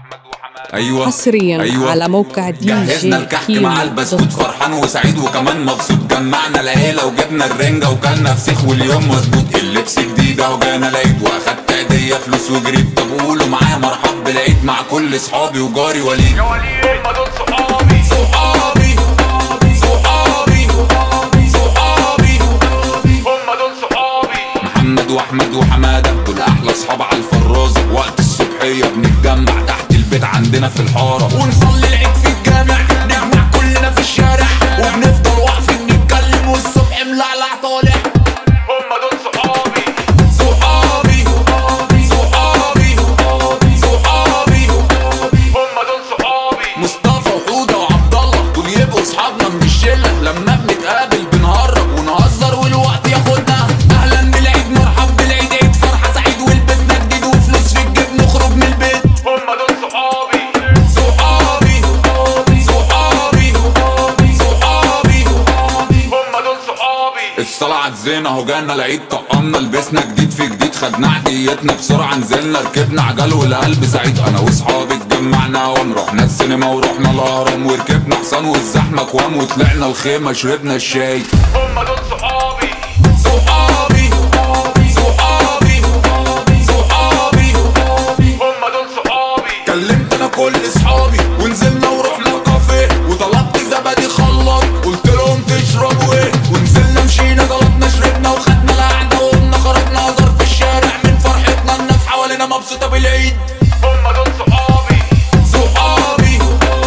ايوه حصريا أيوة. على موقع دي جهزنا جي الكحك مع البسكوت فرحان وسعيد وكمان مبسوط جمعنا العيله وجبنا الرنجه وكلنا فسيخ واليوم مظبوط اللبس جديد اهو جانا العيد واخدت هديه فلوس وجريت طب قولوا معايا مرحب بالعيد مع كل صحابي وجاري وليد يا وليد هم دول صحابي صحابي صحابي صحابي هم دول صحابي محمد واحمد وحماده دول احلى اصحاب على الفرازه وقت الصبحيه بنتجمع تحت البيت عندنا في الحاره ونصلي العيد في الجامع نجمع كلنا في الشارع وبنفضل واقفين نتكلم والصبح ملعلع طالع هم دول صحابي صحابي صحابي صحابي هم دول صحابي مصطفى وحوده وعبد الله دول يبقوا اصحابنا من الشله لما بنتقابل بنهرب ونهزر والوقت ياخدنا اهلا بالعيد مرحب بالعيد عيد فرحه سعيد ولبسنا جديد وفلوس في الجيب نخرج من البيت هم دول صحابي صحابي صحابي صحابي هم دول صحابي الصلاة عزينا اهو جانا العيد طقمنا لبسنا جديد في جديد خدنا عديتنا بسرعة نزلنا ركبنا عجل والقلب سعيد انا واصحابي اتجمعنا ورحنا السينما ورحنا الهرم وركبنا حصان والزحمة كوام وطلعنا الخيمة شربنا الشاي هم دول صحابي صحابي صحابي صحابي هم دول صحابي كلمت انا كل اصحابي ونزلنا ورحنا كافيه وطلبت زبادي خلاط قلت لهم تشربوا ايه ونزلنا مشينا غلطنا شربنا وخدنا القعده وقمنا خرجنا هزار في الشارع من فرحتنا الناس حوالينا مبسوطه بالعيد هم دول صحابي صحابي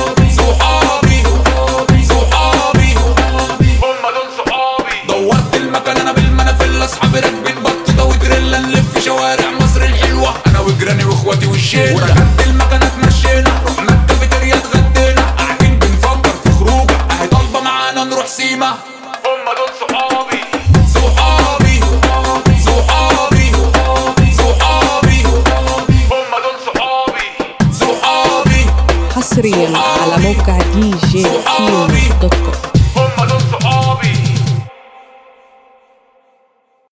صحابي صحابي هم دول صحابي دورت المكان انا بالمنافل اصحابي راكبين بطه وتريلا نلف شوارع مصر الحلوه انا وجيراني واخواتي والشله وركبت المكان اتمشينا رحنا الكافيتيريا اتغدينا قاعدين بنفكر في خروجه اهي طالبه معانا نروح سيما هم دول صحابي صحابي صحابي صحابي هم دول صحابي صحابي حصريا على موقع دي جي كيمو دوت كوم